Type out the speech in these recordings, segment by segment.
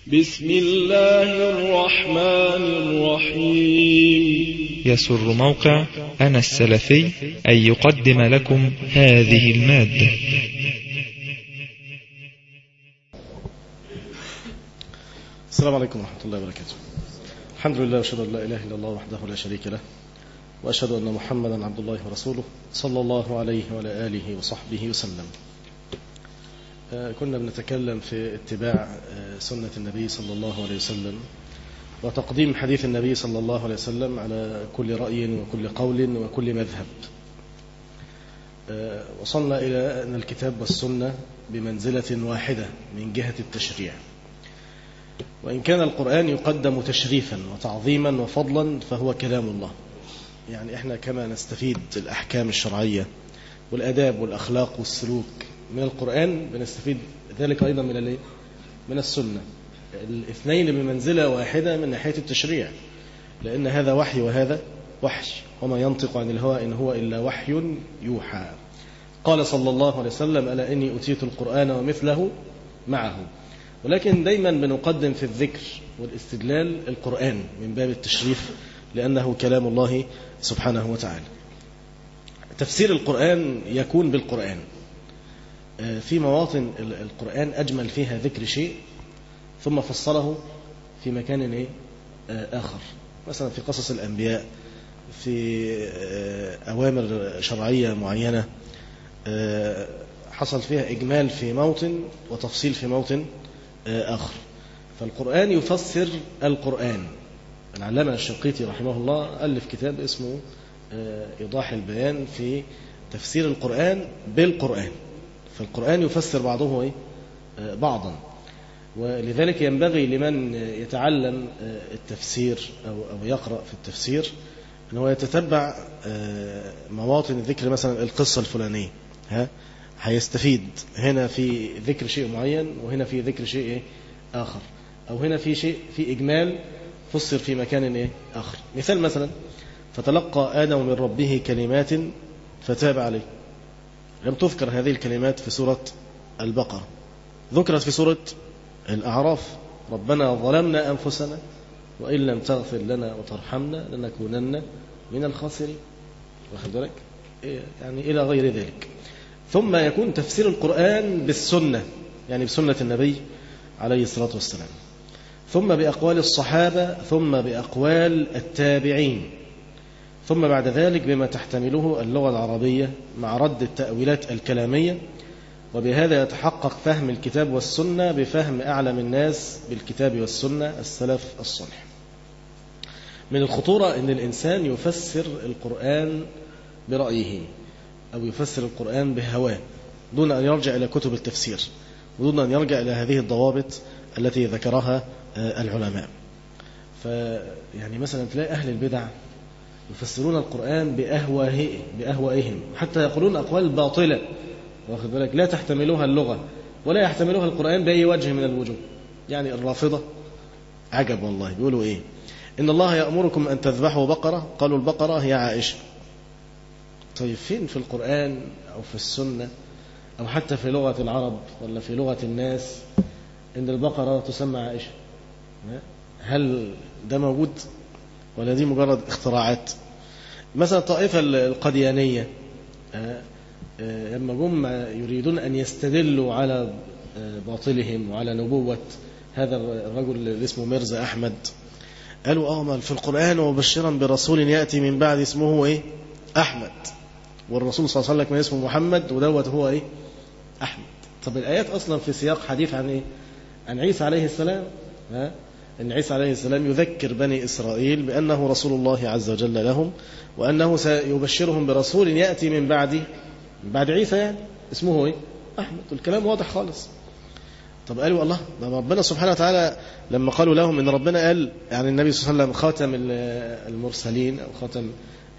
بسم الله الرحمن الرحيم يسر موقع أنا السلفي أن يقدم لكم هذه المادة السلام عليكم ورحمة الله وبركاته الحمد لله وأشهد أن لا إله إلا الله وحده لا شريك له وأشهد أن محمدا عبد الله ورسوله صلى الله عليه وعلى آله وصحبه وسلم آه، كنا بنتكلم في اتباع آه، سنة النبي صلى الله عليه وسلم وتقديم حديث النبي صلى الله عليه وسلم على كل رأي وكل قول وكل مذهب آه، وصلنا إلى أن الكتاب والسنة بمنزلة واحدة من جهة التشريع وإن كان القرآن يقدم تشريفا وتعظيما وفضلا فهو كلام الله يعني احنا كما نستفيد الأحكام الشرعية والأداب والأخلاق والسلوك من القرآن بنستفيد ذلك أيضا من الايه؟ من السنة الاثنين بمنزلة واحدة من ناحية التشريع لأن هذا وحي وهذا وحي وما ينطق عن الهوى إن هو إلا وحي يوحى قال صلى الله عليه وسلم ألا إني أتيت القرآن ومثله معه ولكن دايما بنقدم في الذكر والاستدلال القرآن من باب التشريف لأنه كلام الله سبحانه وتعالى تفسير القرآن يكون بالقرآن في مواطن القرآن أجمل فيها ذكر شيء ثم فصله في مكان إيه؟ آخر مثلا في قصص الأنبياء في أوامر شرعية معينة حصل فيها إجمال في موطن وتفصيل في موطن آخر فالقرآن يفسر القرآن العلامة الشنقيطي رحمه الله ألف كتاب اسمه إيضاح البيان في تفسير القرآن بالقرآن فالقرآن يفسر بعضه إيه؟ بعضا ولذلك ينبغي لمن يتعلم التفسير أو أو يقرأ في التفسير أن هو يتتبع مواطن الذكر مثلا القصة الفلانية ها هيستفيد هنا في ذكر شيء معين وهنا في ذكر شيء إيه؟ آخر أو هنا في شيء في إجمال فسر في مكان إيه؟ آخر مثال مثلا فتلقى آدم من ربه كلمات فتاب عليه لم تذكر هذه الكلمات في سورة البقرة ذكرت في سورة الأعراف ربنا ظلمنا أنفسنا وإن لم تغفر لنا وترحمنا لنكونن من الخاسرين واخد بالك يعني إلى غير ذلك ثم يكون تفسير القرآن بالسنة يعني بسنة النبي عليه الصلاة والسلام ثم بأقوال الصحابة ثم بأقوال التابعين ثم بعد ذلك بما تحتمله اللغة العربية مع رد التأويلات الكلامية وبهذا يتحقق فهم الكتاب والسنة بفهم أعلم الناس بالكتاب والسنة السلف الصالح من الخطورة أن الإنسان يفسر القرآن برأيه أو يفسر القرآن بهواه دون أن يرجع إلى كتب التفسير ودون أن يرجع إلى هذه الضوابط التي ذكرها العلماء فيعني مثلا تلاقي أهل البدع يفسرون القرآن بأهوائهم بأهوائهم حتى يقولون أقوال باطلة واخد بالك لا تحتملها اللغة ولا يحتملها القرآن بأي وجه من الوجوه يعني الرافضة عجب والله بيقولوا إيه إن الله يأمركم أن تذبحوا بقرة قالوا البقرة هي عائشة طيب فين في القرآن أو في السنة أو حتى في لغة العرب ولا في لغة الناس إن البقرة تسمى عائشة هل ده موجود ولا دي مجرد اختراعات مثلا الطائفة القديانية لما جم يريدون أن يستدلوا على باطلهم وعلى نبوة هذا الرجل اللي اسمه ميرزا أحمد قالوا اه ما في القرآن وبشرا برسول يأتي من بعد اسمه ايه أحمد والرسول صلى الله عليه وسلم اسمه محمد ودوت هو ايه أحمد طب الآيات أصلا في سياق حديث عن ايه عن عيسى عليه السلام ها أن عيسى عليه السلام يذكر بني إسرائيل بأنه رسول الله عز وجل لهم وأنه سيبشرهم برسول يأتي من بعد من بعد عيسى يعني اسمه إيه؟ أحمد والكلام واضح خالص طب قالوا الله ده ربنا سبحانه وتعالى لما قالوا لهم إن ربنا قال يعني النبي صلى الله عليه وسلم خاتم المرسلين أو خاتم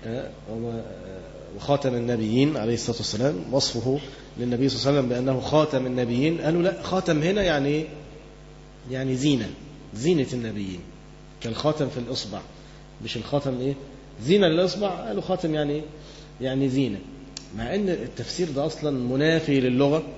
وخاتم النبيين عليه الصلاة والسلام وصفه للنبي صلى الله عليه وسلم بأنه خاتم النبيين قالوا لا خاتم هنا يعني يعني زينة زينة النبيين كالخاتم في الإصبع مش الخاتم إيه زينة للإصبع قالوا خاتم يعني إيه يعني زينة مع أن التفسير ده أصلا منافي للغة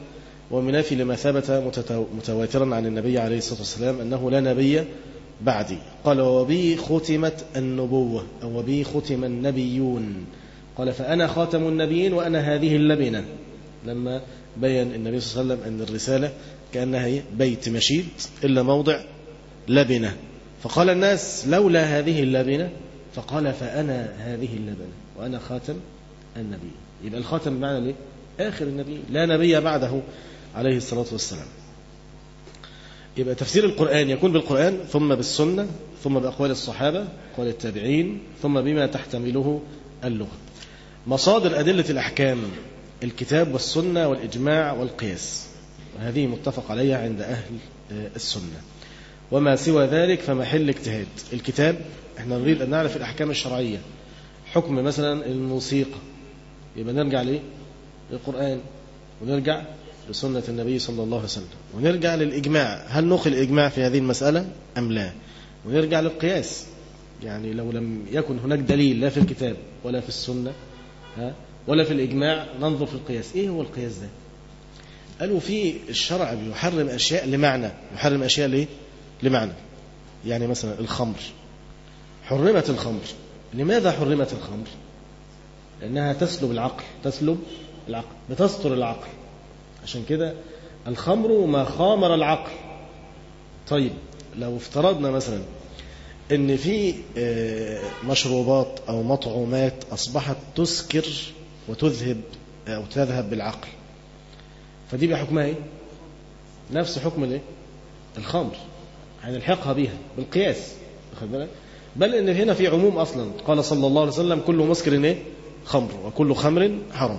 ومنافي لما ثبت متواترا عن النبي عليه الصلاة والسلام أنه لا نبي بعدي قال وبي ختمت النبوة أو وبي ختم النبيون قال فأنا خاتم النبيين وأنا هذه اللبنة لما بين النبي صلى الله عليه وسلم أن الرسالة كأنها بيت مشيد إلا موضع لبنة فقال الناس لولا هذه اللبنة فقال فأنا هذه اللبنة وأنا خاتم النبي يبقى الخاتم بمعنى ليه آخر النبي لا نبي بعده عليه الصلاة والسلام يبقى تفسير القرآن يكون بالقرآن ثم بالسنة ثم بأقوال الصحابة أقوال التابعين ثم بما تحتمله اللغة مصادر أدلة الأحكام الكتاب والسنة والإجماع والقياس وهذه متفق عليها عند أهل السنة وما سوى ذلك فمحل اجتهاد الكتاب احنا نريد أن نعرف الأحكام الشرعية حكم مثلا الموسيقى يبقى نرجع ليه للقرآن ونرجع لسنة النبي صلى الله عليه وسلم ونرجع للإجماع هل نخل الإجماع في هذه المسألة أم لا ونرجع للقياس يعني لو لم يكن هناك دليل لا في الكتاب ولا في السنة ها ولا في الإجماع ننظر في القياس إيه هو القياس ده قالوا في الشرع بيحرم أشياء لمعنى يحرم أشياء ليه لمعنى يعني مثلا الخمر حرمت الخمر لماذا حرمت الخمر لأنها تسلب العقل تسلب العقل بتستر العقل عشان كده الخمر ما خامر العقل طيب لو افترضنا مثلا ان في مشروبات او مطعومات اصبحت تسكر وتذهب او تذهب بالعقل فدي بحكمها ايه نفس حكم الايه الخمر هنلحقها بيها بالقياس واخد بالك بل ان هنا في عموم اصلا قال صلى الله عليه وسلم كل مسكر ايه خمر وكل خمر حرام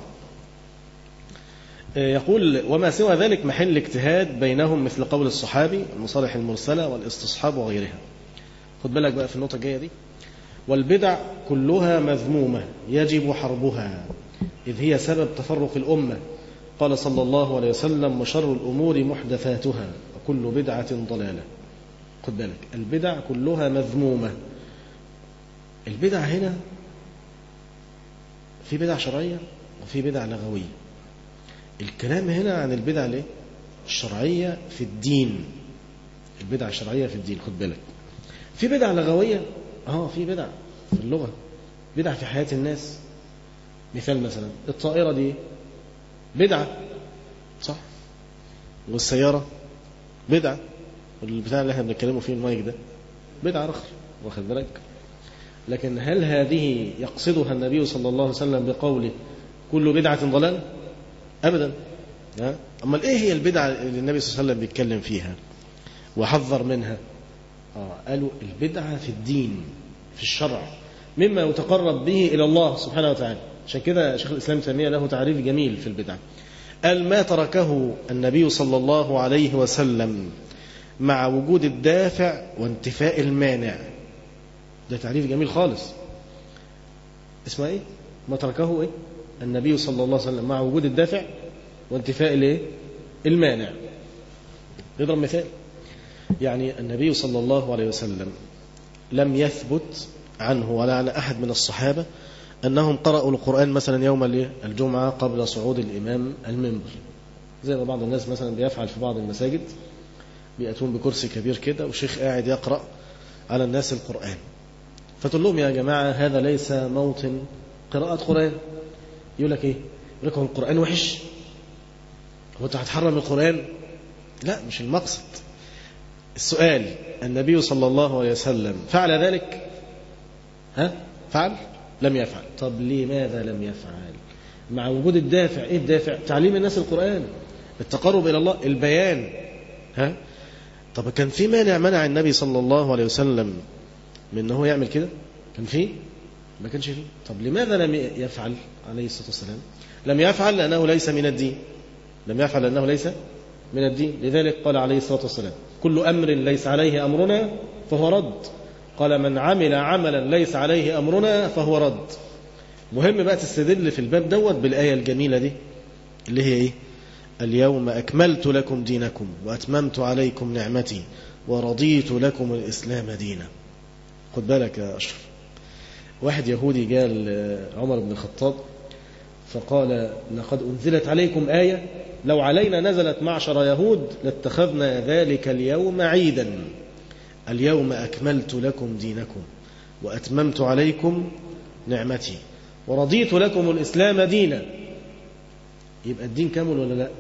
يقول وما سوى ذلك محل اجتهاد بينهم مثل قول الصحابي المصالح المرسلة والاستصحاب وغيرها خد بالك بقى في النقطة الجاية دي والبدع كلها مذمومة يجب حربها إذ هي سبب تفرق الأمة قال صلى الله عليه وسلم وشر الأمور محدثاتها وكل بدعة ضلالة خد بالك البدع كلها مذمومة البدع هنا في بدع شرعية وفي بدع لغوية الكلام هنا عن البدع ليه؟ الشرعية في الدين البدع الشرعية في الدين خد بالك في بدع لغوية اه في بدع في اللغة بدع في حياة الناس مثال مثلا الطائرة دي بدعة صح والسيارة بدعة والبتاع اللي احنا بنتكلموا فيه المايك ده بدعة أخرى واخد بالك لكن هل هذه يقصدها النبي صلى الله عليه وسلم بقوله كل بدعة ضلال أبدا أما إيه هي البدعة اللي النبي صلى الله عليه وسلم بيتكلم فيها وحذر منها آه قالوا البدعة في الدين في الشرع مما يتقرب به إلى الله سبحانه وتعالى عشان كده شيخ الإسلام تيمية له تعريف جميل في البدعة قال ما تركه النبي صلى الله عليه وسلم مع وجود الدافع وانتفاء المانع ده تعريف جميل خالص اسمه ايه ما تركه ايه النبي صلى الله عليه وسلم مع وجود الدافع وانتفاء الايه المانع نضرب مثال يعني النبي صلى الله عليه وسلم لم يثبت عنه ولا عن أحد من الصحابة أنهم قرأوا القرآن مثلا يوم الجمعة قبل صعود الإمام المنبر زي ما بعض الناس مثلا بيفعل في بعض المساجد بيأتون بكرسي كبير كده وشيخ قاعد يقرأ على الناس القرآن فتقول لهم يا جماعة هذا ليس موطن قراءة قرآن يقول لك ايه يقول لك هو القرآن وحش هو انت هتحرم القرآن لا مش المقصد السؤال النبي صلى الله عليه وسلم فعل ذلك ها فعل لم يفعل طب لماذا لم يفعل مع وجود الدافع ايه الدافع تعليم الناس القرآن التقرب إلى الله البيان ها طب كان في مانع منع النبي صلى الله عليه وسلم من ان هو يعمل كده كان في ما كانش فيه طب لماذا لم يفعل عليه الصلاة والسلام لم يفعل لأنه ليس من الدين لم يفعل لأنه ليس من الدين لذلك قال عليه الصلاة والسلام كل أمر ليس عليه أمرنا فهو رد قال من عمل عملا ليس عليه أمرنا فهو رد مهم بقى تستدل في الباب دوت بالآية الجميلة دي اللي هي إيه اليوم أكملت لكم دينكم وأتممت عليكم نعمتي ورضيت لكم الإسلام دينا خد بالك يا أشرف واحد يهودي جاء عمر بن الخطاب فقال لقد أنزلت عليكم آية لو علينا نزلت معشر يهود لاتخذنا ذلك اليوم عيدا اليوم أكملت لكم دينكم وأتممت عليكم نعمتي ورضيت لكم الإسلام دينا يبقى الدين كامل ولا لا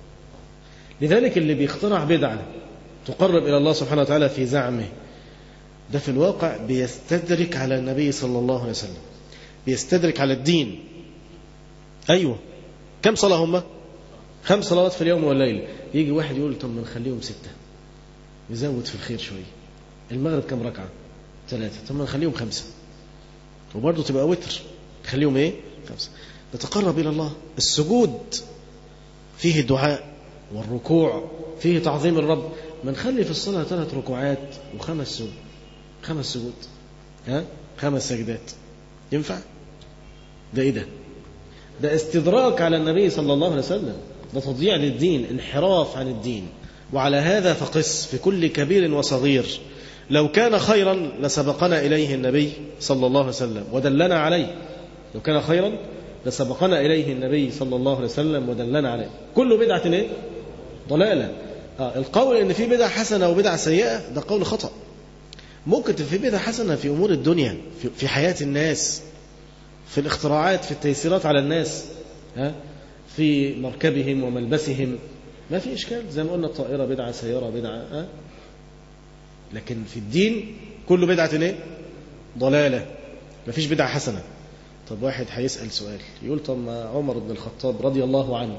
لذلك اللي بيخترع بدعة تقرب إلى الله سبحانه وتعالى في زعمه ده في الواقع بيستدرك على النبي صلى الله عليه وسلم بيستدرك على الدين أيوة كم صلاة هم خمس صلوات في اليوم والليل يجي واحد يقول طب ما نخليهم ستة نزود في الخير شوية المغرب كم ركعة ثلاثة طب ما نخليهم خمسة وبرضه تبقى وتر نخليهم ايه خمسة نتقرب إلى الله السجود فيه دعاء والركوع فيه تعظيم الرب ما نخلي في الصلاة ثلاث ركوعات وخمس سجود خمس سجود ها خمس سجدات ينفع ده ايه ده ده استدراك على النبي صلى الله عليه وسلم ده تضييع للدين انحراف عن الدين وعلى هذا فقس في كل كبير وصغير لو كان خيرا لسبقنا إليه النبي صلى الله عليه وسلم ودلنا عليه لو كان خيرا لسبقنا إليه النبي صلى الله عليه وسلم ودلنا عليه كل بدعة ايه ضلالة آه القول ان في بدعة حسنة وبدعة سيئة ده قول خطأ ممكن في بدعة حسنة في أمور الدنيا في, في حياة الناس في الاختراعات في التيسيرات على الناس ها في مركبهم وملبسهم ما في إشكال زي ما قلنا الطائرة بدعة سيارة بدعة ها لكن في الدين كل بدعة ايه ضلالة ما فيش بدعة حسنة طب واحد هيسأل سؤال يقول طب ما عمر بن الخطاب رضي الله عنه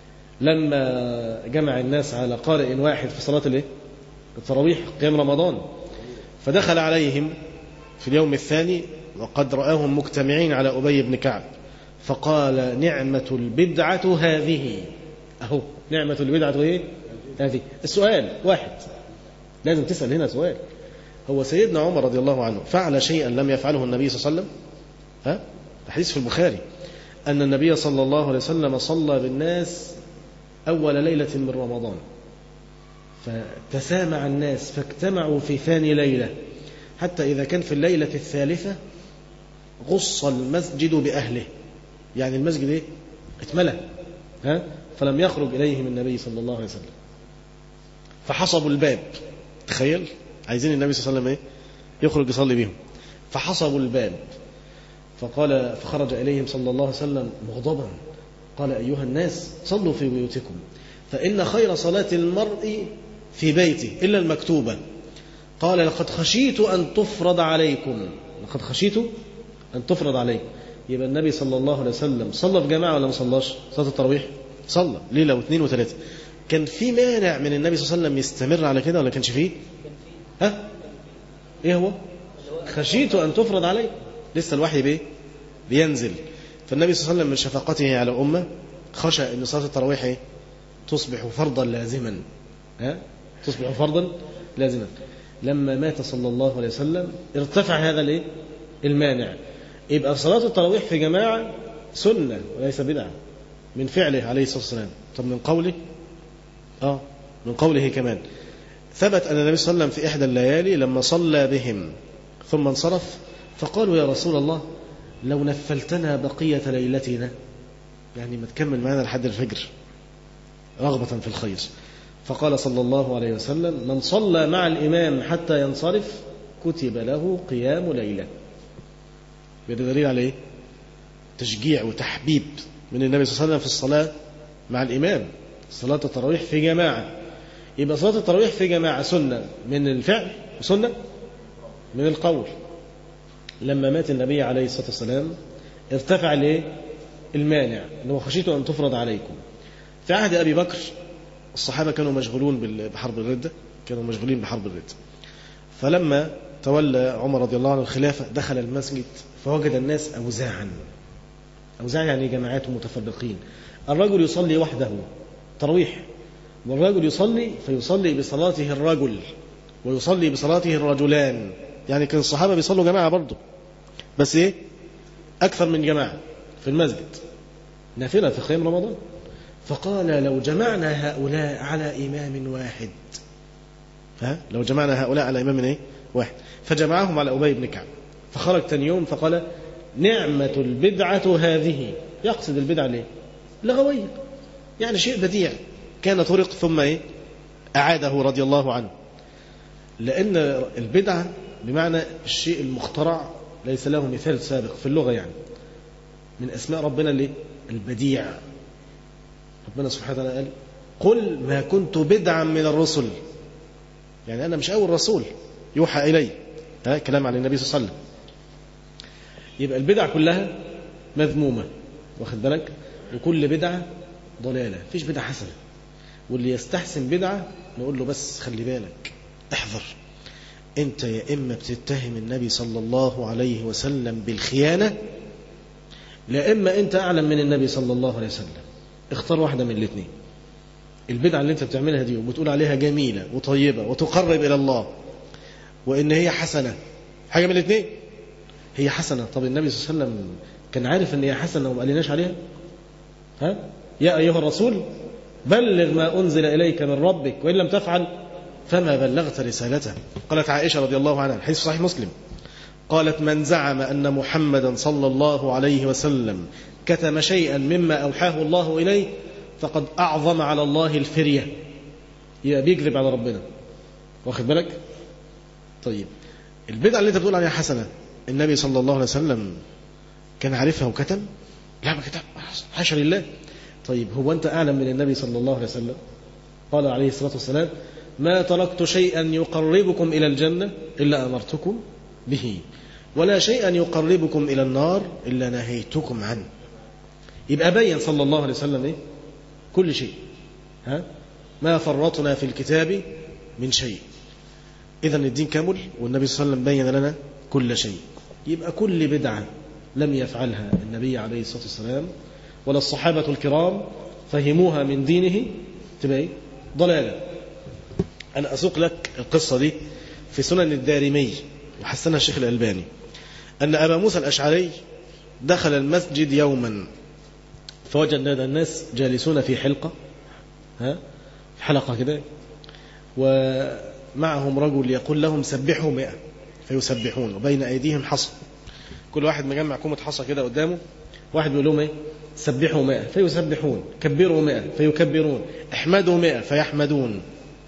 لما جمع الناس على قارئ واحد في صلاة الايه التراويح قيام رمضان فدخل عليهم في اليوم الثاني وقد رآهم مجتمعين على أبي بن كعب فقال نعمة البدعة هذه أهو نعمة البدعة إيه؟ هذه السؤال واحد لازم تسأل هنا سؤال هو سيدنا عمر رضي الله عنه فعل شيئا لم يفعله النبي صلى الله عليه وسلم ها حديث في البخاري أن النبي صلى الله عليه وسلم صلى بالناس أول ليلة من رمضان فتسامع الناس فاجتمعوا في ثاني ليلة حتى إذا كان في الليلة الثالثة غص المسجد بأهله يعني المسجد إيه؟ اتملى ها؟ فلم يخرج إليهم النبي صلى الله عليه وسلم فحصبوا الباب تخيل عايزين النبي صلى الله عليه وسلم إيه؟ يخرج يصلي بهم فحصبوا الباب فقال فخرج إليهم صلى الله عليه وسلم مغضبا قال أيها الناس صلوا في بيوتكم فإن خير صلاة المرء في بيته إلا المكتوبة قال لقد خشيت أن تفرض عليكم لقد خشيت أن تفرض عليكم يبقى النبي صلى الله عليه وسلم صلى في جماعة ولا ما صلاش صلاة التراويح صلى ليلة واثنين وثلاثة كان في مانع من النبي صلى الله عليه وسلم يستمر على كده ولا كانش فيه ها ايه هو خشيت أن تفرض عليه لسه الوحي بيه بينزل فالنبي صلى الله عليه وسلم من شفقته على أمة خشى أن صلاة التراويح إيه؟ تصبح فرضا لازما ها؟ تصبح فرضا لازما لما مات صلى الله عليه وسلم ارتفع هذا الايه المانع يبقى صلاة التراويح في جماعة سنة وليس بدعة من فعله عليه الصلاة والسلام طب من قوله اه من قوله كمان ثبت أن النبي صلى الله عليه وسلم في إحدى الليالي لما صلى بهم ثم انصرف فقالوا يا رسول الله لو نفلتنا بقية ليلتنا يعني ما تكمل معنا لحد الفجر رغبة في الخير فقال صلى الله عليه وسلم من صلى مع الإمام حتى ينصرف كتب له قيام ليلة بده دليل على ايه تشجيع وتحبيب من النبي صلى الله عليه وسلم في الصلاة مع الإمام صلاة التراويح في جماعة يبقى صلاة التراويح في جماعة سنة من الفعل وسنة من القول لما مات النبي عليه الصلاة والسلام ارتفع الايه المانع اللي هو خشيت أن تفرض عليكم في عهد أبي بكر الصحابة كانوا مشغولون بحرب الردة كانوا مشغولين بحرب الردة فلما تولى عمر رضي الله عنه الخلافة دخل المسجد فوجد الناس أوزاعا أوزاع يعني جماعات متفرقين الرجل يصلي وحده ترويح والرجل يصلي فيصلي بصلاته الرجل ويصلي بصلاته الرجلان يعني كان الصحابة بيصلوا جماعة برضه بس ايه أكثر من جماعة في المسجد نافلة في قيام رمضان فقال لو جمعنا هؤلاء على إمام واحد ها لو جمعنا هؤلاء على إمام ايه واحد فجمعهم على أبي بن كعب فخرج ثاني يوم فقال نعمة البدعة هذه يقصد البدعة ليه لغوية يعني شيء بديع كان طرق ثم إيه أعاده رضي الله عنه لأن البدعة بمعنى الشيء المخترع ليس له مثال سابق في اللغة يعني من أسماء ربنا اللي البديع ربنا سبحانه وتعالى قال قل ما كنت بدعا من الرسل يعني أنا مش أول رسول يوحى إلي ها كلام عن النبي صلى الله عليه وسلم يبقى البدع كلها مذمومة واخد بالك وكل بدعة ضلالة فيش بدعة حسنة واللي يستحسن بدعة نقول له بس خلي بالك احذر انت يا اما بتتهم النبي صلى الله عليه وسلم بالخيانة لا اما انت اعلم من النبي صلى الله عليه وسلم اختار واحدة من الاثنين البدعة اللي انت بتعملها دي وبتقول عليها جميلة وطيبة وتقرب الى الله وان هي حسنة حاجة من الاثنين هي حسنة طب النبي صلى الله عليه وسلم كان عارف ان هي حسنة وما قالناش عليها ها يا ايها الرسول بلغ ما انزل اليك من ربك وان لم تفعل فما بلغت رسالته قالت عائشة رضي الله عنها الحديث صحيح مسلم قالت من زعم أن محمدا صلى الله عليه وسلم كتم شيئا مما أوحاه الله إليه فقد أعظم على الله الفرية يبقى بيكذب على ربنا واخد بالك طيب البدعة اللي انت بتقول عليها حسنة النبي صلى الله عليه وسلم كان عارفها وكتم لا ما كتب حاشا لله طيب هو أنت أعلم من النبي صلى الله عليه وسلم قال عليه الصلاة والسلام ما تركت شيئا يقربكم إلى الجنة إلا أمرتكم به ولا شيئا يقربكم إلى النار إلا نهيتكم عنه يبقى بين صلى الله عليه وسلم إيه؟ كل شيء ها؟ ما فرطنا في الكتاب من شيء إذا الدين كامل والنبي صلى الله عليه وسلم بين لنا كل شيء يبقى كل بدعة لم يفعلها النبي عليه الصلاة والسلام ولا الصحابة الكرام فهموها من دينه تبقى إيه؟ ضلالة أنا أسوق لك القصة دي في سنن الدارمي وحسنها الشيخ الألباني أن أبا موسى الأشعري دخل المسجد يوما فوجد الناس جالسون في حلقة ها حلقة كده ومعهم رجل يقول لهم سبحوا مئة فيسبحون وبين أيديهم حصى كل واحد مجمع كومة حصى كده قدامه واحد بيقول لهم ايه سبحوا مئة فيسبحون كبروا مئة فيكبرون احمدوا مئة فيحمدون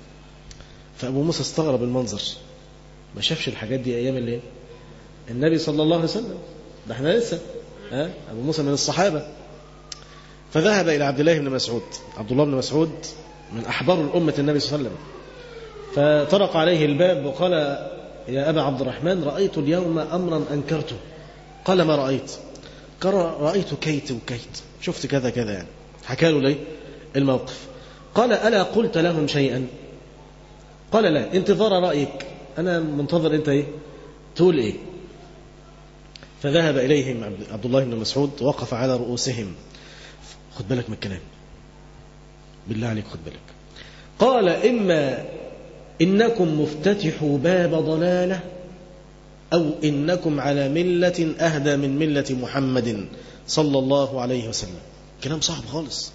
فأبو موسى استغرب المنظر ما شافش الحاجات دي أيام اللي النبي صلى الله عليه وسلم ده احنا لسه ها أبو موسى من الصحابة فذهب إلى عبد الله بن مسعود عبد الله بن مسعود من أحبار الأمة النبي صلى الله عليه وسلم فطرق عليه الباب وقال يا أبا عبد الرحمن رأيت اليوم أمرا أنكرته قال ما رأيت قال رأيت كيت وكيت شفت كذا كذا يعني حكى له ليه الموقف قال ألا قلت لهم شيئا قال لا انتظار رأيك أنا منتظر أنت إيه تقول إيه فذهب إليهم عبد الله بن مسعود وقف على رؤوسهم خد بالك من الكلام بالله عليك خد بالك قال إما إنكم مفتتحوا باب ضلالة أو إنكم على ملة أهدى من ملة محمد صلى الله عليه وسلم كلام صعب خالص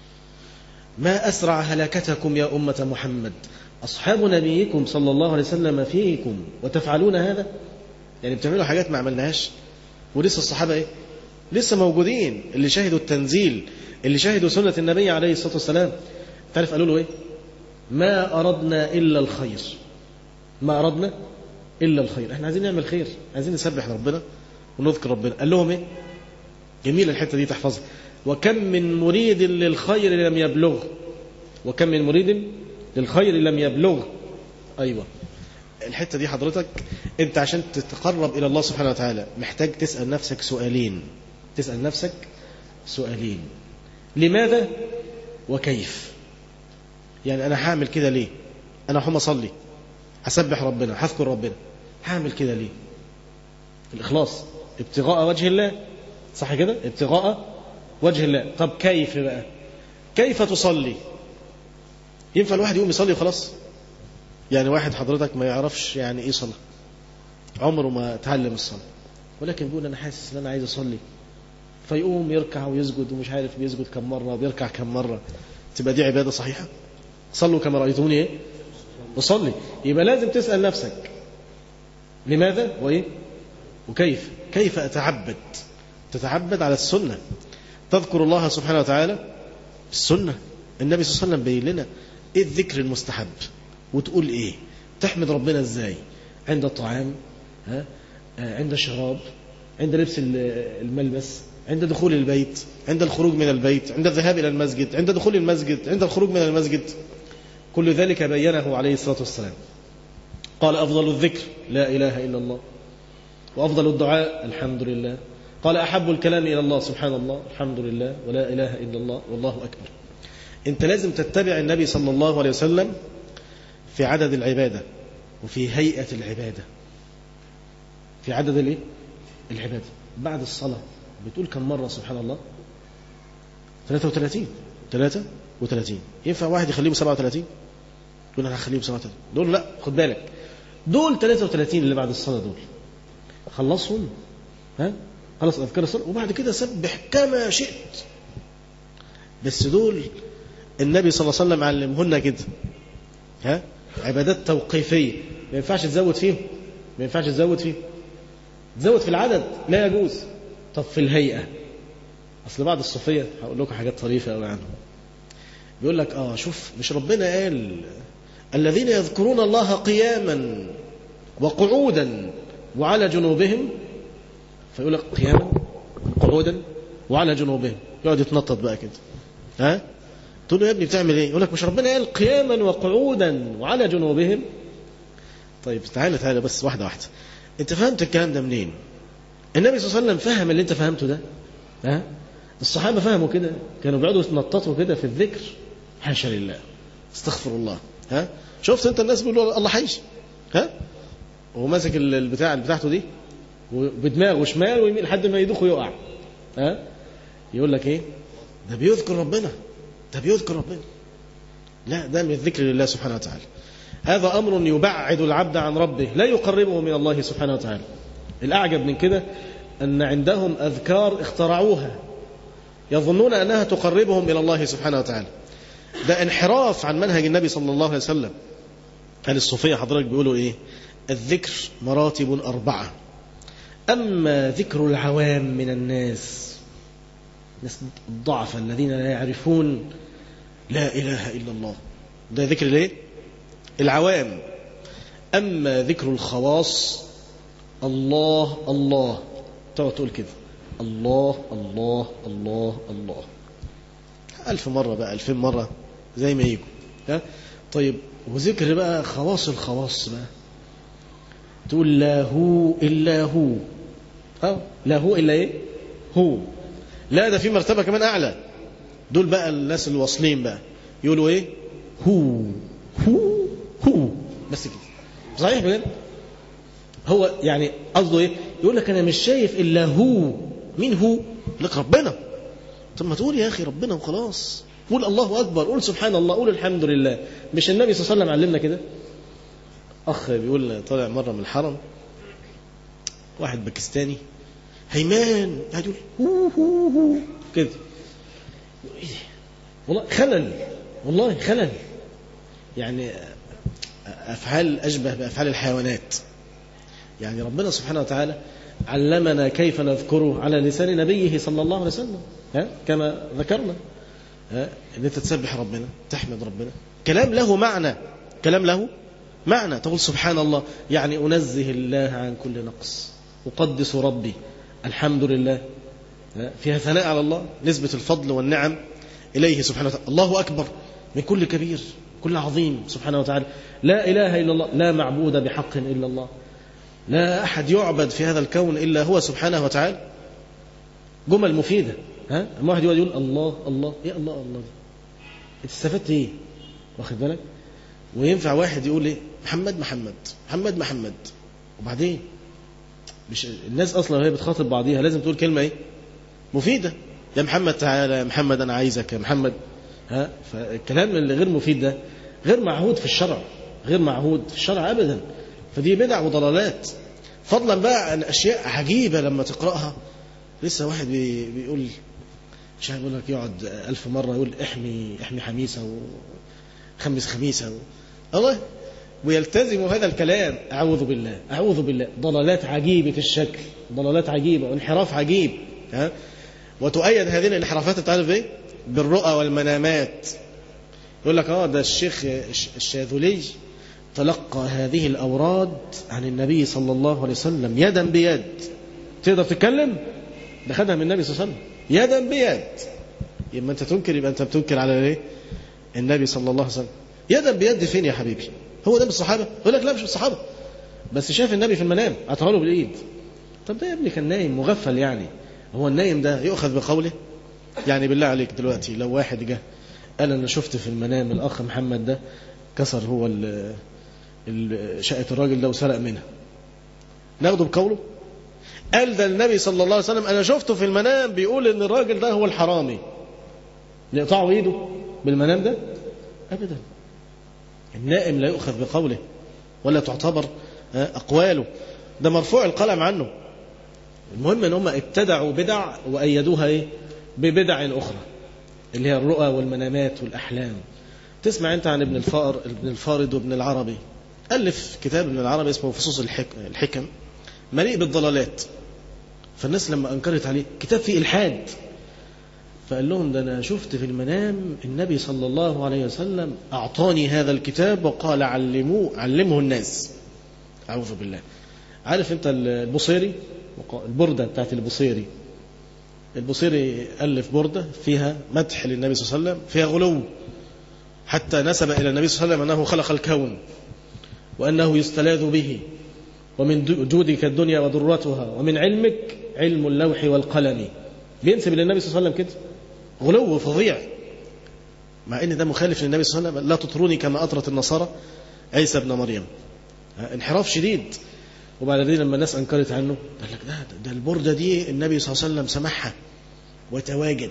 ما أسرع هلاكتكم يا أمة محمد أصحاب نبيكم صلى الله عليه وسلم فيكم وتفعلون هذا يعني بتعملوا حاجات ما عملناهاش ولسه الصحابة إيه لسه موجودين اللي شهدوا التنزيل اللي شهدوا سنة النبي عليه الصلاة والسلام تعرف قالوا له إيه ما أردنا إلا الخير ما أردنا إلا الخير احنا عايزين نعمل خير عايزين نسبح ربنا ونذكر ربنا قال لهم إيه جميل الحتة دي تحفظها وكم من مريد للخير لم يبلغ وكم من مريد للخير لم يبلغ أيوة الحتة دي حضرتك أنت عشان تتقرب إلى الله سبحانه وتعالى محتاج تسأل نفسك سؤالين تسأل نفسك سؤالين لماذا وكيف يعني أنا هعمل كده ليه أنا هقوم أصلي هسبح ربنا هذكر ربنا هعمل كده ليه الإخلاص ابتغاء وجه الله صح كده ابتغاء وجه الله طب كيف بقى كيف تصلي ينفع الواحد يقوم يصلي وخلاص يعني واحد حضرتك ما يعرفش يعني ايه صلاة عمره ما تعلم الصلاة ولكن بيقول انا حاسس ان انا عايز اصلي فيقوم يركع ويسجد ومش عارف بيسجد كم مرة وبيركع كم مرة تبقى دي عبادة صحيحة صلوا كما رأيتوني ايه وصلي يبقى لازم تسأل نفسك لماذا وايه وكيف كيف اتعبد تتعبد على السنة تذكر الله سبحانه وتعالى السنة النبي صلى الله عليه وسلم بين لنا ايه الذكر المستحب وتقول ايه تحمد ربنا ازاي عند الطعام ها عند الشراب عند لبس الملبس عند دخول البيت عند الخروج من البيت عند الذهاب إلى المسجد عند دخول المسجد عند الخروج من المسجد كل ذلك بينه عليه الصلاة والسلام قال أفضل الذكر لا إله إلا الله وأفضل الدعاء الحمد لله قال أحب الكلام إلى الله سبحان الله الحمد لله ولا إله إلا الله والله أكبر أنت لازم تتبع النبي صلى الله عليه وسلم في عدد العبادة وفي هيئة العبادة في عدد الايه العبادة بعد الصلاة بتقول كم مرة سبحان الله 33 33 ينفع واحد يخليه 37 يقول انا هخليه 37 دول لا خد بالك دول 33 اللي بعد الصلاة دول خلصهم ها خلص اذكار الصلاة وبعد كده سبح كما شئت بس دول النبي صلى الله عليه وسلم علمهن كده ها عبادات توقيفية ما ينفعش تزود فيهم ما ينفعش تزود فيهم تزود في العدد لا يجوز طب في الهيئة أصل بعض الصوفية هقول لكم حاجات طريفة قوي عنهم بيقول لك آه شوف مش ربنا قال الذين يذكرون الله قياما وقعودا وعلى جنوبهم فيقول لك قياما وقعودا وعلى جنوبهم يقعد يتنطط بقى كده ها تقول له يا ابني بتعمل ايه يقول لك مش ربنا قال قياما وقعودا وعلى جنوبهم طيب تعالى تعالى بس واحده واحده انت فهمت الكلام ده منين النبي صلى الله عليه وسلم فهم اللي انت فهمته ده ها الصحابه فهموا كده كانوا بيقعدوا يتنططوا كده في الذكر حاشا لله استغفر الله ها شفت انت الناس بيقولوا الله حي ها وهو ماسك البتاع بتاعته دي وبدماغه شمال ويمين لحد ما يدوخ ويقع ها يقول لك ايه ده بيذكر ربنا ده بيذكر ربنا لا ده من الذكر لله سبحانه وتعالى هذا أمر يبعد العبد عن ربه لا يقربه من الله سبحانه وتعالى الأعجب من كده أن عندهم أذكار اخترعوها يظنون أنها تقربهم إلى الله سبحانه وتعالى ده انحراف عن منهج النبي صلى الله عليه وسلم قال الصوفية حضرتك بيقولوا إيه الذكر مراتب أربعة أما ذكر العوام من الناس الناس الضعف الذين لا يعرفون لا إله إلا الله ده ذكر ليه العوام أما ذكر الخواص الله الله تقعد تقول كده الله الله الله الله ألف مرة بقى ألفين مرة زي ما يجوا ها طيب وذكر بقى خواص الخواص بقى تقول لا هو إلا هو ها لا هو إلا إيه هو لا ده في مرتبة كمان أعلى دول بقى الناس اللي واصلين بقى يقولوا إيه هو هو هو بس كده صحيح بجد هو يعني قصده ايه يقول لك انا مش شايف الا هو مين هو لك ربنا طب ما تقول يا اخي ربنا وخلاص قول الله اكبر قول سبحان الله قول الحمد لله مش النبي صلى الله عليه وسلم علمنا كده اخ بيقول طالع مره من الحرم واحد باكستاني هيمان قاعد يقول هو هو هو كده ايه ده والله خلل والله خلل يعني أفعال أشبه بأفعال الحيوانات يعني ربنا سبحانه وتعالى علمنا كيف نذكره على لسان نبيه صلى الله عليه وسلم ها؟ كما ذكرنا ها؟ ان انت تسبح ربنا تحمد ربنا كلام له معنى كلام له معنى تقول سبحان الله يعني أنزه الله عن كل نقص أقدس ربي الحمد لله ها؟ فيها ثناء على الله نسبة الفضل والنعم إليه سبحانه وتعالى الله أكبر من كل كبير كل عظيم سبحانه وتعالى لا إله إلا الله لا معبود بحق إلا الله لا أحد يعبد في هذا الكون إلا هو سبحانه وتعالى جمل مفيدة ها اما واحد يقعد يقول الله الله ايه الله الله دي انت استفدت ايه واخد بالك وينفع واحد يقول ايه محمد محمد محمد محمد وبعدين مش الناس اصلا وهي بتخاطب بعضيها لازم تقول كلمه ايه مفيده يا محمد تعالى يا محمد انا عايزك يا محمد ها فالكلام اللي غير مفيد ده غير معهود في الشرع غير معهود في الشرع ابدا فدي بدع وضلالات فضلا بقى عن اشياء عجيبه لما تقراها لسه واحد بي بيقول مش بيقول لك يقعد ألف مرة يقول احمي احمي حميسة وخمس خميسة و... الله ويلتزم هذا الكلام أعوذ بالله أعوذ بالله ضلالات عجيبة الشكل ضلالات عجيبة وانحراف عجيب ها وتؤيد هذه الانحرافات تعرف ايه بالرؤى والمنامات يقول لك اه ده الشيخ الشاذلي تلقى هذه الأوراد عن النبي صلى الله عليه وسلم يدا بيد تقدر تتكلم ده خدها من النبي صلى الله عليه وسلم يدا بيد يبقى انت تنكر يبقى انت بتنكر على ايه النبي صلى الله عليه وسلم يدا بيد فين يا حبيبي هو ده من الصحابه يقول لك لا مش من الصحابه بس شاف النبي في المنام عطاه له بالايد طب ده يا ابني كان نايم مغفل يعني هو النايم ده يؤخذ بقوله يعني بالله عليك دلوقتي لو واحد جه قال انا شفت في المنام الاخ محمد ده كسر هو ال شقه الراجل ده وسرق منها ناخده بقوله قال ده النبي صلى الله عليه وسلم انا شفته في المنام بيقول ان الراجل ده هو الحرامي نقطعه ايده بالمنام ده ابدا النائم لا يؤخذ بقوله ولا تعتبر اقواله ده مرفوع القلم عنه المهم ان هم ابتدعوا بدع وايدوها ايه ببدع اخرى اللي هي الرؤى والمنامات والاحلام تسمع انت عن ابن الفار ابن الفارض وابن العربي الف كتاب ابن العربي اسمه فصوص الحكم مليء بالضلالات فالناس لما انكرت عليه كتاب فيه الحاد فقال لهم ده انا شفت في المنام النبي صلى الله عليه وسلم اعطاني هذا الكتاب وقال علموه علمه الناس اعوذ بالله عارف انت البصيري البرده بتاعت البصيري البصيري الف برده فيها مدح للنبي صلى الله عليه وسلم فيها غلو حتى نسب الى النبي صلى الله عليه وسلم انه خلق الكون وانه يستلاذ به ومن جودك الدنيا وضرتها ومن علمك علم اللوح والقلم بينسب الى النبي صلى الله عليه وسلم كده غلو فظيع مع ان ده مخالف للنبي صلى الله عليه وسلم لا تطروني كما اطرت النصارى عيسى ابن مريم انحراف شديد وبعدين لما الناس انكرت عنه قال لك ده ده البرده دي النبي صلى الله عليه وسلم سمعها وتواجد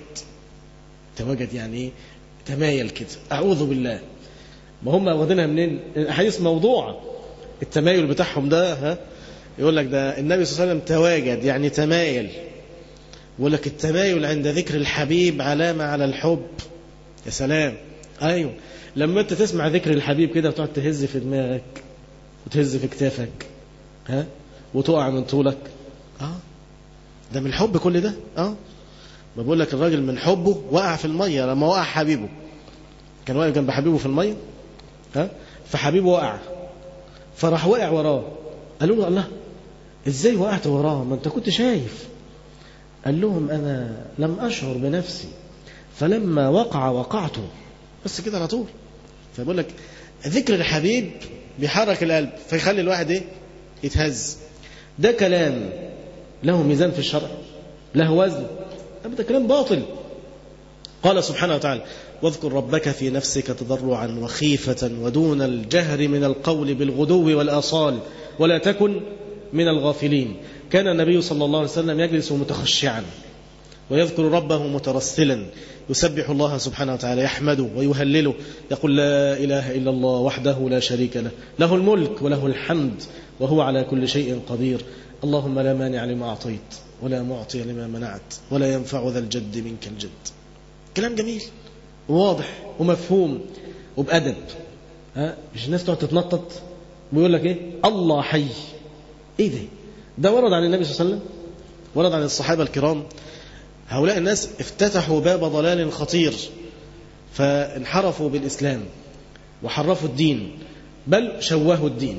تواجد يعني ايه تمايل كده اعوذ بالله ما هم واخدينها منين الاحاديث موضوعه التمايل بتاعهم ده ها يقول لك ده النبي صلى الله عليه وسلم تواجد يعني تمايل يقول لك التمايل عند ذكر الحبيب علامة على الحب يا سلام أيوه لما أنت تسمع ذكر الحبيب كده وتقعد تهز في دماغك وتهز في كتافك ها وتقع من طولك اه ده من الحب كل ده اه ما بقول لك الراجل من حبه وقع في الميه لما وقع حبيبه كان واقف جنب حبيبه في الميه ها فحبيبه وقع فراح وقع وراه قالوا له الله ازاي وقعت وراه ما انت كنت شايف قال لهم انا لم اشعر بنفسي فلما وقع وقعت بس كده على طول فبقول لك ذكر الحبيب بيحرك القلب فيخلي الواحد ايه يتهز ده كلام له ميزان في الشرع له وزن ده كلام باطل قال سبحانه وتعالى واذكر ربك في نفسك تضرعا وخيفة ودون الجهر من القول بالغدو والآصال ولا تكن من الغافلين كان النبي صلى الله عليه وسلم يجلس متخشعا ويذكر ربه مترسلا يسبح الله سبحانه وتعالى يحمده ويهلله يقول لا إله إلا الله وحده لا شريك له له الملك وله الحمد وهو على كل شيء قدير اللهم لا مانع لما أعطيت ولا معطي لما منعت ولا ينفع ذا الجد منك الجد كلام جميل وواضح ومفهوم وبأدب ها مش الناس تقعد تتنطط ويقول لك ايه الله حي ايه ده ده ورد عن النبي صلى الله عليه وسلم ورد عن الصحابة الكرام هؤلاء الناس افتتحوا باب ضلال خطير فانحرفوا بالإسلام وحرفوا الدين بل شوهوا الدين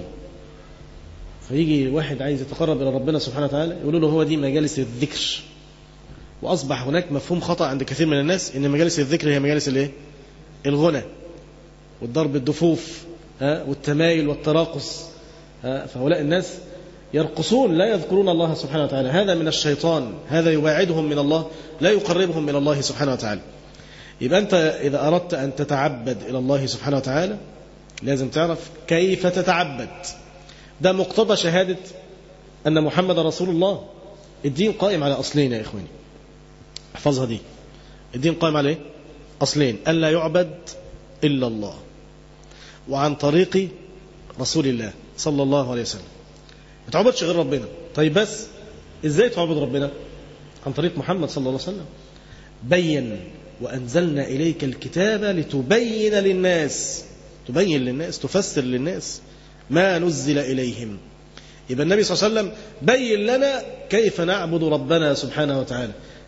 فيجي واحد عايز يتقرب إلى ربنا سبحانه وتعالى يقولوا له هو دي مجالس الذكر وأصبح هناك مفهوم خطأ عند كثير من الناس إن مجالس الذكر هي مجالس الإيه؟ الغنى والضرب الدفوف ها والتمايل والتراقص ها فهؤلاء الناس يرقصون لا يذكرون الله سبحانه وتعالى هذا من الشيطان هذا يباعدهم من الله لا يقربهم من الله سبحانه وتعالى يبقى أنت إذا أردت أن تتعبد إلى الله سبحانه وتعالى لازم تعرف كيف تتعبد ده مقتضى شهادة أن محمد رسول الله الدين قائم على أصلين يا إخواني احفظها دي الدين قائم على إيه؟ أصلين ألا يعبد إلا الله وعن طريق رسول الله صلى الله عليه وسلم ما تعبدش غير ربنا طيب بس ازاي تعبد ربنا عن طريق محمد صلى الله عليه وسلم بين وأنزلنا إليك الكتاب لتبين للناس تبين للناس تفسر للناس ما نزل إليهم يبقى النبي صلى الله عليه وسلم بين لنا كيف نعبد ربنا سبحانه وتعالى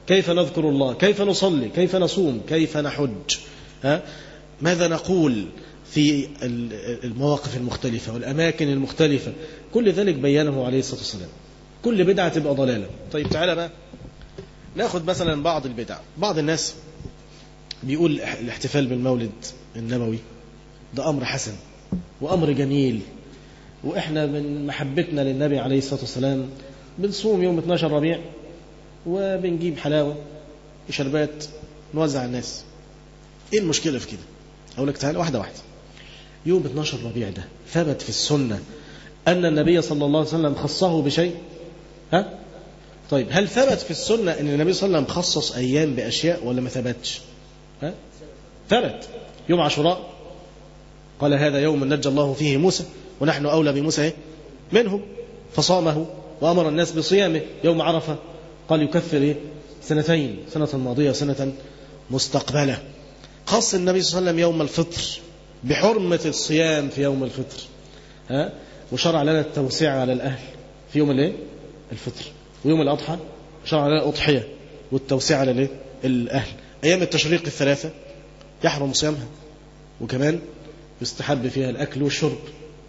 كيف نذكر الله كيف نصلي كيف نصوم كيف نحج ها ماذا نقول في المواقف المختلفة والأماكن المختلفة كل ذلك بيانه عليه الصلاة والسلام كل بدعة تبقى ضلالة طيب تعالى بقى ناخد مثلا بعض البدع بعض الناس بيقول الاحتفال بالمولد النبوي ده أمر حسن وأمر جميل وإحنا من محبتنا للنبي عليه الصلاة والسلام بنصوم يوم 12 ربيع وبنجيب حلاوة وشربات نوزع على الناس ايه المشكلة في كده اقول لك تعالى واحدة واحدة يوم 12 ربيع ده ثبت في السنة أن النبي صلى الله عليه وسلم خصه بشيء ها طيب هل ثبت في السنة أن النبي صلى الله عليه وسلم خصص أيام بأشياء ولا ما ثبتش ها ثبت يوم عاشوراء قال هذا يوم نجى الله فيه موسى ونحن أولى بموسى إيه؟ منه فصامه وأمر الناس بصيامه يوم عرفة قال يكفر إيه؟ سنتين سنة ماضية وسنة مستقبلة خص النبي صلى الله عليه وسلم يوم الفطر بحرمة الصيام في يوم الفطر ها وشرع لنا التوسعة على الأهل في يوم الايه الفطر ويوم الأضحى شرع لنا الأضحية والتوسعة على الايه الأهل أيام التشريق الثلاثة يحرم صيامها وكمان يستحب فيها الأكل والشرب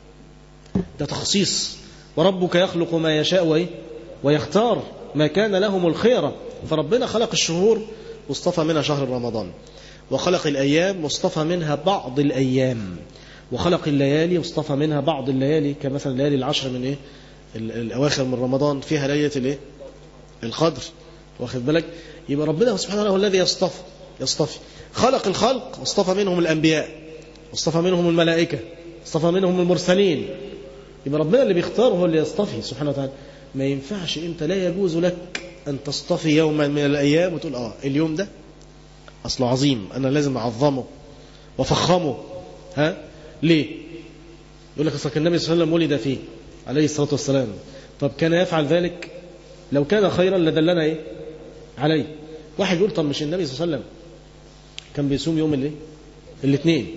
ده تخصيص وربك يخلق ما يشاء وإيه؟ ويختار ما كان لهم الخيرة فربنا خلق الشهور واصطفى منها شهر رمضان وخلق الأيام واصطفى منها بعض الأيام وخلق الليالي واصطفى منها بعض الليالي كمثلا الليالي العشر من إيه؟ الأواخر من رمضان فيها ليلة الإيه؟ القدر واخد بالك يبقى ربنا سبحانه وتعالى هو الذي يصطفى يصطفي خلق الخلق واصطفى منهم الأنبياء واصطفى منهم الملائكة اصطفى منهم المرسلين يبقى ربنا اللي بيختار هو اللي يصطفي سبحانه وتعالى ما ينفعش انت لا يجوز لك ان تصطفي يوما من الايام وتقول اه اليوم ده اصله عظيم انا لازم اعظمه وافخمه ها ليه يقول لك اصل النبي صلى الله عليه وسلم ولد فيه عليه الصلاه والسلام طب كان يفعل ذلك لو كان خيرا لدلنا ايه عليه واحد يقول طب مش النبي صلى الله عليه وسلم كان بيصوم يوم الايه الاثنين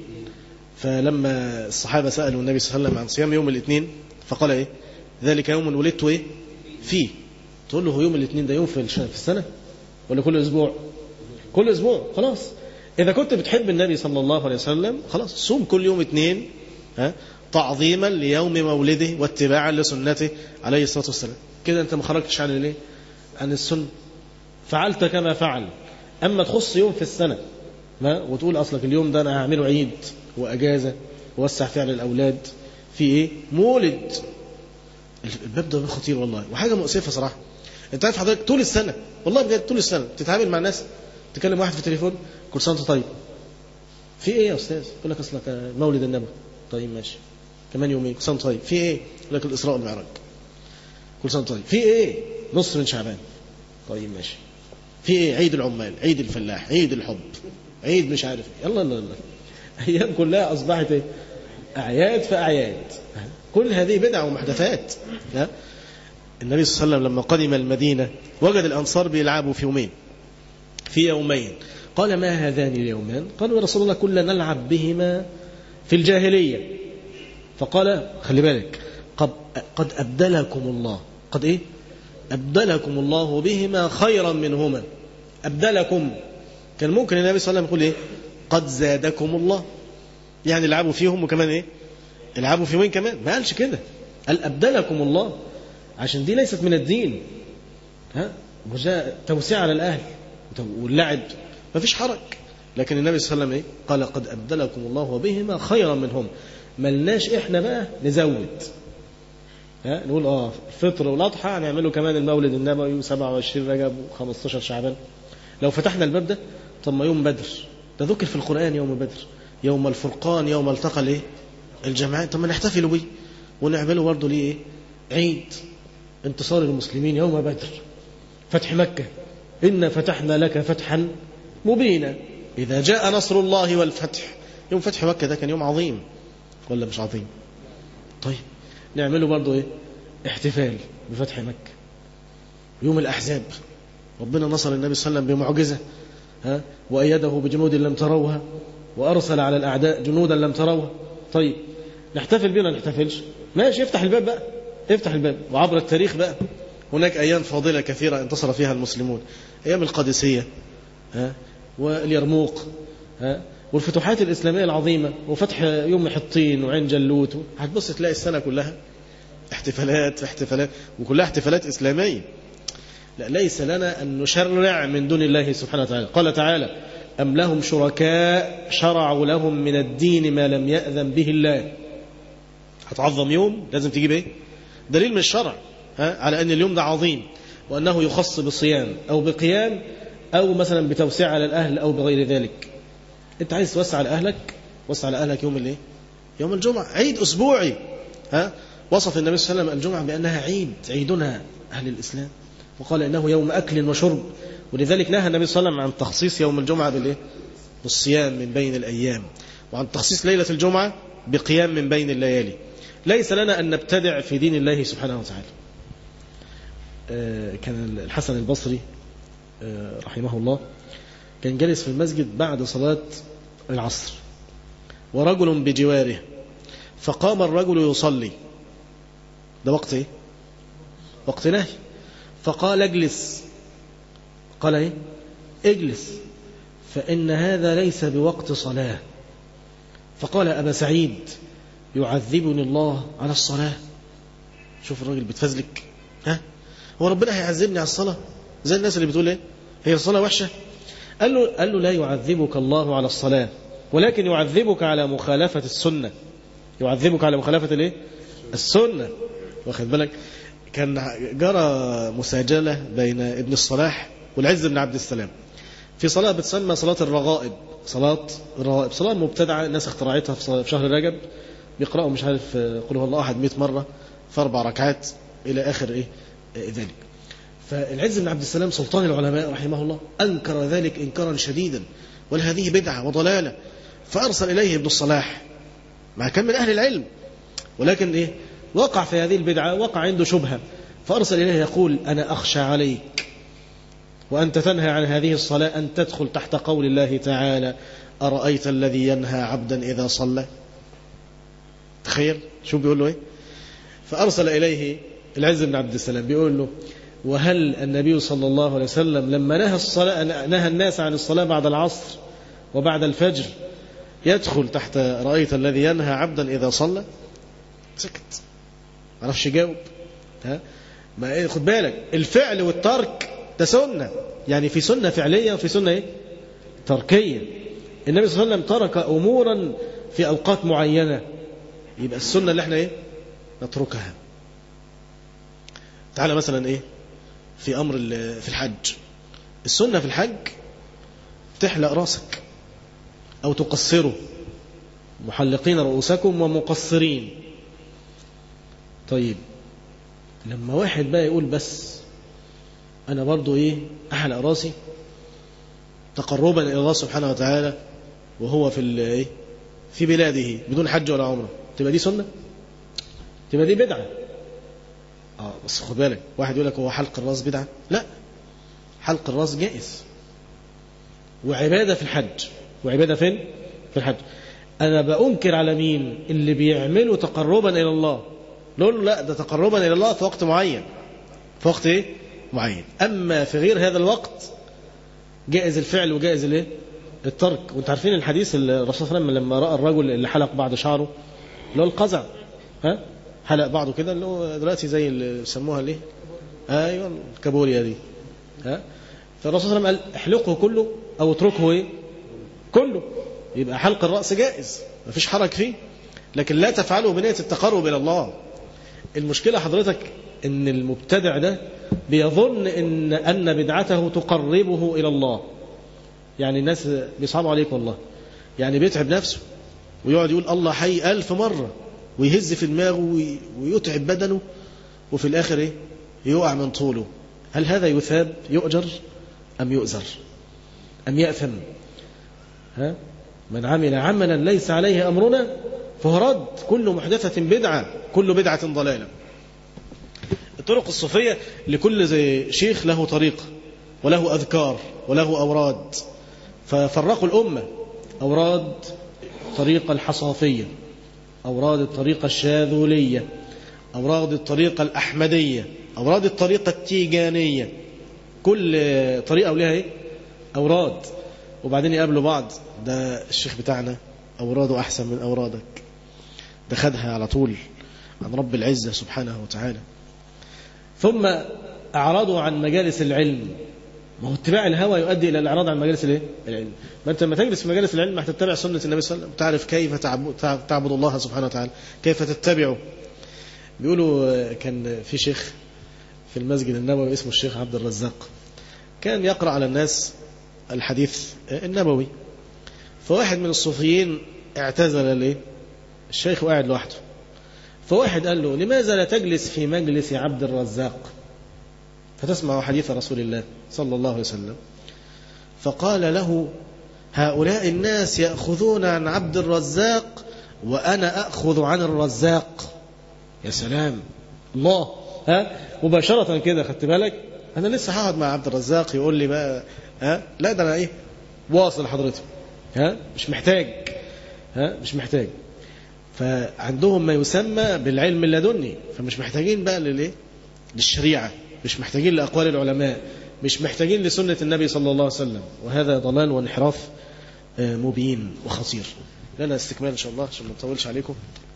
فلما الصحابة سألوا النبي صلى الله عليه وسلم عن صيام يوم الاثنين فقال ايه ذلك يوم ولدت ايه فيه تقول له هو يوم الاثنين ده يوم في في السنة ولا كل اسبوع كل اسبوع خلاص اذا كنت بتحب النبي صلى الله عليه وسلم خلاص صوم كل يوم اثنين ها تعظيما ليوم مولده واتباعا لسنته عليه الصلاة والسلام كده انت ما خرجتش عن الايه عن السنة فعلت كما فعل اما تخص يوم في السنة ما وتقول اصلك اليوم ده انا هعمله عيد واجازه ووسع فيها للاولاد في ايه مولد الباب ده خطير والله وحاجه مؤسفه صراحه انت عارف حضرتك طول السنه والله بجد طول السنه تتعامل مع الناس تكلم واحد في التليفون كل سنه وانت طيب في ايه يا استاذ يقول لك اصلك مولد النبي طيب ماشي كمان يومين كل سنه طيب في ايه يقول لك الاسراء والمعراج كل سنه طيب في ايه نص من شعبان طيب ماشي في ايه عيد العمال عيد الفلاح عيد الحب عيد مش عارف يلا يلا يلا أيام كلها أصبحت إيه؟ أعياد فأعياد كل هذه بدع ومحدثات النبي صلى الله عليه وسلم لما قدم المدينة وجد الأنصار بيلعبوا في يومين في يومين قال ما هذان اليومان قالوا يا رسول الله كنا نلعب بهما في الجاهلية فقال خلي بالك قد, قد أبدلكم الله قد إيه أبدلكم الله بهما خيرا منهما أبدلكم كان ممكن النبي صلى الله عليه وسلم يقول إيه قد زادكم الله يعني العبوا فيهم وكمان ايه العبوا في وين كمان ما قالش كده قال أبدلكم الله عشان دي ليست من الدين ها وجاء توسيع على الأهل واللعب ما فيش حرج لكن النبي صلى الله عليه وسلم ايه قال قد أبدلكم الله بهما خيرا منهم ملناش احنا بقى نزود ها نقول اه الفطر والاضحى هنعمله كمان المولد النبوي و27 رجب و15 شعبان لو فتحنا الباب ده طب ما يوم بدر ده ذكر في القرآن يوم بدر يوم الفرقان يوم التقى الايه الجمعان طب ما نحتفل بيه ونعمله برضه ليه ايه عيد انتصار المسلمين يوم بدر فتح مكة إن فتحنا لك فتحا مبينا إذا جاء نصر الله والفتح يوم فتح مكة ده كان يوم عظيم ولا مش عظيم طيب نعمله برضه ايه احتفال بفتح مكة يوم الأحزاب ربنا نصر النبي صلى الله عليه وسلم بمعجزة ها وأيده بجنود لم تروها وأرسل على الأعداء جنودا لم تروها طيب نحتفل بينا نحتفلش ماشي افتح الباب بقى افتح الباب وعبر التاريخ بقى هناك أيام فاضلة كثيرة انتصر فيها المسلمون أيام القادسية ها واليرموك ها والفتوحات الإسلامية العظيمة وفتح يوم حطين وعين جلوت هتبص تلاقي السنة كلها احتفالات في احتفالات وكلها احتفالات إسلامية لا ليس لنا أن نشرع من دون الله سبحانه وتعالى قال تعالى أم لهم شركاء شرعوا لهم من الدين ما لم يأذن به الله هتعظم يوم لازم تجيب ايه دليل من الشرع ها؟ على أن اليوم ده عظيم وأنه يخص بصيام أو بقيام أو مثلا بتوسيع على الأهل أو بغير ذلك أنت عايز توسع على أهلك وسع على أهلك يوم الايه يوم الجمعة عيد أسبوعي ها وصف النبي صلى الله عليه وسلم الجمعة بأنها عيد عيدنا أهل الإسلام وقال إنه يوم أكل وشرب ولذلك نهى النبي صلى الله عليه وسلم عن تخصيص يوم الجمعة بالإيه؟ بالصيام من بين الأيام وعن تخصيص ليلة الجمعة بقيام من بين الليالي ليس لنا أن نبتدع في دين الله سبحانه وتعالى كان الحسن البصري رحمه الله كان جالس في المسجد بعد صلاة العصر ورجل بجواره فقام الرجل يصلي ده وقت ايه وقت نهي فقال اجلس قال ايه اجلس فإن هذا ليس بوقت صلاة فقال أبا سعيد يعذبني الله على الصلاة شوف الراجل بتفزلك ها هو ربنا هيعذبني على الصلاة زي الناس اللي بتقول ايه هي الصلاة وحشة قال له, قال له لا يعذبك الله على الصلاة ولكن يعذبك على مخالفة السنة يعذبك على مخالفة الايه السنة واخد بالك كان جرى مساجلة بين ابن الصلاح والعز بن عبد السلام في صلاة بتسمى صلاة الرغائب صلاة الرغائب صلاة مبتدعة الناس اخترعتها في شهر رجب بيقرأوا مش عارف قل هو الله أحد 100 مرة في أربع ركعات إلى آخر إيه ذلك فالعز بن عبد السلام سلطان العلماء رحمه الله أنكر ذلك إنكارا شديدا وهذه بدعة وضلالة فأرسل إليه ابن الصلاح مع كان من أهل العلم ولكن إيه وقع في هذه البدعة وقع عنده شبهة فأرسل إليه يقول أنا أخشى عليك وأنت تنهى عن هذه الصلاة أن تدخل تحت قول الله تعالى أرأيت الذي ينهى عبدا إذا صلى تخيل شو بيقول له إيه فأرسل إليه العز بن عبد السلام بيقول له وهل النبي صلى الله عليه وسلم لما نهى الصلاة نهى الناس عن الصلاة بعد العصر وبعد الفجر يدخل تحت رأيت الذي ينهى عبدا إذا صلى سكت ما عرفش يجاوب ها ما إيه خد بالك الفعل والترك ده سنة يعني في سنة فعلية وفي سنة إيه تركية النبي صلى الله عليه وسلم ترك أمورا في أوقات معينة يبقى السنة اللي احنا إيه نتركها تعالى مثلا إيه في أمر في الحج السنة في الحج تحلق راسك أو تقصره محلقين رؤوسكم ومقصرين طيب لما واحد بقى يقول بس أنا برضو إيه أحلق راسي تقربا إلى الله سبحانه وتعالى وهو في إيه في بلاده بدون حج ولا عمره تبقى دي سنة تبقى دي بدعة اه بس خد بالك واحد يقول لك هو حلق الراس بدعة لا حلق الراس جائز وعبادة في الحج وعبادة فين في الحج أنا بأنكر على مين اللي بيعملوا تقربا إلى الله نقول له لا ده تقربا إلى الله في وقت معين في وقت إيه معين أما في غير هذا الوقت جائز الفعل وجائز الايه الترك وانت عارفين الحديث الرسول صلى الله عليه وسلم لما رأى الرجل اللي حلق بعض شعره اللي هو القزع ها حلق بعضه كده اللي هو دلوقتي زي اللي بيسموها ليه ايوه الكابوريا دي ها فالرسول صلى الله عليه وسلم قال احلقه كله او اتركه ايه كله يبقى حلق الراس جائز مفيش حرج فيه لكن لا تفعله بنيه التقرب الى الله المشكله حضرتك ان المبتدع ده بيظن ان ان بدعته تقربه الى الله يعني الناس بيصعبوا عليك والله يعني بيتعب نفسه ويقعد يقول الله حي ألف مرة ويهز في دماغه ويتعب بدنه وفي الآخر إيه؟ يقع من طوله هل هذا يثاب يؤجر أم يؤزر أم يأثم ها؟ من عمل عملا ليس عليه أمرنا فهو رد كل محدثة بدعة كل بدعة ضلالة الطرق الصوفية لكل زي شيخ له طريقة وله أذكار وله أوراد ففرقوا الأمة أوراد الطريقة الحصافية أوراد الطريقة الشاذولية أوراد الطريقة الأحمدية أوراد الطريقة التيجانية كل طريقة ولها إيه؟ أوراد وبعدين يقابلوا بعض ده الشيخ بتاعنا أوراده أحسن من أورادك ده خدها على طول عن رب العزة سبحانه وتعالى ثم أعرضوا عن مجالس العلم ما هو اتباع الهوى يؤدي إلى الإعراض عن مجالس الايه؟ العلم ما أنت لما تجلس في مجالس العلم هتتبع سنة النبي صلى الله عليه وسلم تعرف كيف تعبد, تعبد الله سبحانه وتعالى كيف تتبعه بيقولوا كان في شيخ في المسجد النبوي اسمه الشيخ عبد الرزاق كان يقرأ على الناس الحديث النبوي فواحد من الصوفيين اعتزل ليه الشيخ وقاعد لوحده فواحد قال له لماذا لا تجلس في مجلس عبد الرزاق فتسمع حديث رسول الله صلى الله عليه وسلم فقال له هؤلاء الناس يأخذون عن عبد الرزاق وأنا أخذ عن الرزاق يا سلام الله ها مباشرة كده خدت بالك أنا لسه هقعد مع عبد الرزاق يقول لي بقى ها لا ده أنا إيه واصل حضرتك ها مش محتاج ها مش محتاج فعندهم ما يسمى بالعلم اللدني فمش محتاجين بقى للايه للشريعه مش محتاجين لاقوال العلماء مش محتاجين لسنه النبي صلى الله عليه وسلم وهذا ضلال وانحراف مبين وخطير لنا استكمال ان شاء الله عشان ما نطولش عليكم